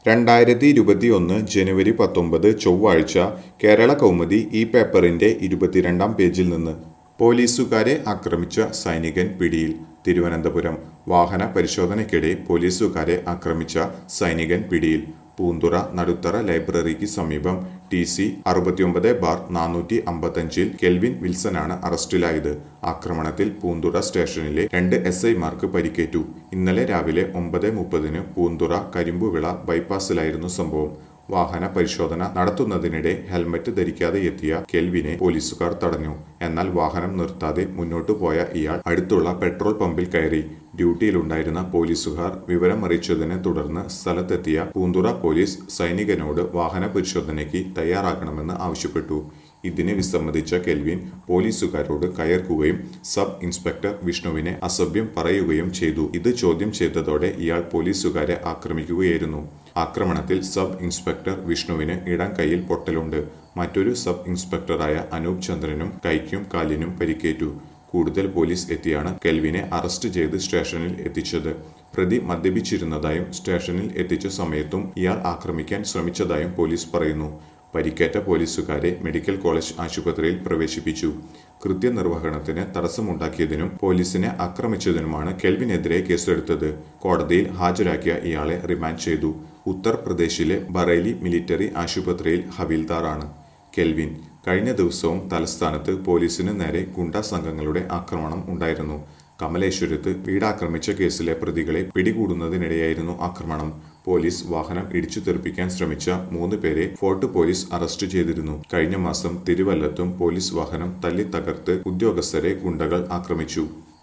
രണ്ടായിരത്തി ഇരുപത്തിയൊന്ന് ജനുവരി പത്തൊമ്പത് ചൊവ്വാഴ്ച കേരള കൗമുദി ഈ പേപ്പറിന്റെ ഇരുപത്തിരണ്ടാം പേജിൽ നിന്ന് പോലീസുകാരെ ആക്രമിച്ച സൈനികൻ പിടിയിൽ തിരുവനന്തപുരം വാഹന പരിശോധനയ്ക്കിടെ പോലീസുകാരെ ആക്രമിച്ച സൈനികൻ പിടിയിൽ പൂന്തുറ നടുത്തറ ലൈബ്രറിക്ക് സമീപം ടി സി അറുപത്തിയൊമ്പത് ബാർ നാനൂറ്റി അമ്പത്തഞ്ചിൽ കെൽവിൻ വിൽസനാണ് അറസ്റ്റിലായത് ആക്രമണത്തിൽ പൂന്തുറ സ്റ്റേഷനിലെ രണ്ട് എസ് ഐമാർക്ക് പരിക്കേറ്റു ഇന്നലെ രാവിലെ ഒമ്പത് മുപ്പതിന് പൂന്തുറ കരിമ്പുവിള ബൈപ്പാസിലായിരുന്നു സംഭവം വാഹന പരിശോധന നടത്തുന്നതിനിടെ ഹെൽമറ്റ് ധരിക്കാതെ എത്തിയ കെൽവിനെ പോലീസുകാർ തടഞ്ഞു എന്നാൽ വാഹനം നിർത്താതെ മുന്നോട്ടു പോയ ഇയാൾ അടുത്തുള്ള പെട്രോൾ പമ്പിൽ കയറി ഡ്യൂട്ടിയിലുണ്ടായിരുന്ന പോലീസുകാർ വിവരമറിയിച്ചതിനെ തുടർന്ന് സ്ഥലത്തെത്തിയ പൂന്തുറ പോലീസ് സൈനികനോട് വാഹന പരിശോധനയ്ക്ക് തയ്യാറാക്കണമെന്ന് ആവശ്യപ്പെട്ടു ഇതിന് വിസമ്മതിച്ച കെൽവിൻ പോലീസുകാരോട് കയർക്കുകയും സബ് ഇൻസ്പെക്ടർ വിഷ്ണുവിനെ അസഭ്യം പറയുകയും ചെയ്തു ഇത് ചോദ്യം ചെയ്തതോടെ ഇയാൾ പോലീസുകാരെ ആക്രമിക്കുകയായിരുന്നു ആക്രമണത്തിൽ സബ് ഇൻസ്പെക്ടർ വിഷ്ണുവിന് ഇടം കൈയിൽ പൊട്ടലുണ്ട് മറ്റൊരു സബ് ഇൻസ്പെക്ടറായ അനൂപ് ചന്ദ്രനും കൈക്കും കാലിനും പരിക്കേറ്റു കൂടുതൽ പോലീസ് എത്തിയാണ് കെൽവിനെ അറസ്റ്റ് ചെയ്ത് സ്റ്റേഷനിൽ എത്തിച്ചത് പ്രതി മദ്യപിച്ചിരുന്നതായും സ്റ്റേഷനിൽ എത്തിച്ച സമയത്തും ഇയാൾ ആക്രമിക്കാൻ ശ്രമിച്ചതായും പോലീസ് പറയുന്നു പരിക്കേറ്റ പോലീസുകാരെ മെഡിക്കൽ കോളേജ് ആശുപത്രിയിൽ പ്രവേശിപ്പിച്ചു കൃത്യനിർവഹണത്തിന് തടസ്സമുണ്ടാക്കിയതിനും പോലീസിനെ ആക്രമിച്ചതിനുമാണ് കെൽവിനെതിരെ കേസെടുത്തത് കോടതിയിൽ ഹാജരാക്കിയ ഇയാളെ റിമാൻഡ് ചെയ്തു ഉത്തർപ്രദേശിലെ ബറേലി മിലിറ്ററി ആശുപത്രിയിൽ ഹവിൽദാറാണ് കെൽവിൻ കഴിഞ്ഞ ദിവസവും തലസ്ഥാനത്ത് പോലീസിന് നേരെ ഗുണ്ടാ സംഘങ്ങളുടെ ആക്രമണം ഉണ്ടായിരുന്നു കമലേശ്വരത്ത് വീടാക്രമിച്ച കേസിലെ പ്രതികളെ പിടികൂടുന്നതിനിടെയായിരുന്നു ആക്രമണം പോലീസ് വാഹനം ഇടിച്ചു തെറിപ്പിക്കാൻ ശ്രമിച്ച മൂന്ന് പേരെ ഫോർട്ട് പോലീസ് അറസ്റ്റ് ചെയ്തിരുന്നു കഴിഞ്ഞ മാസം തിരുവല്ലത്തും പോലീസ് വാഹനം തല്ലി തകർത്ത് ഉദ്യോഗസ്ഥരെ ഗുണ്ടകൾ ആക്രമിച്ചു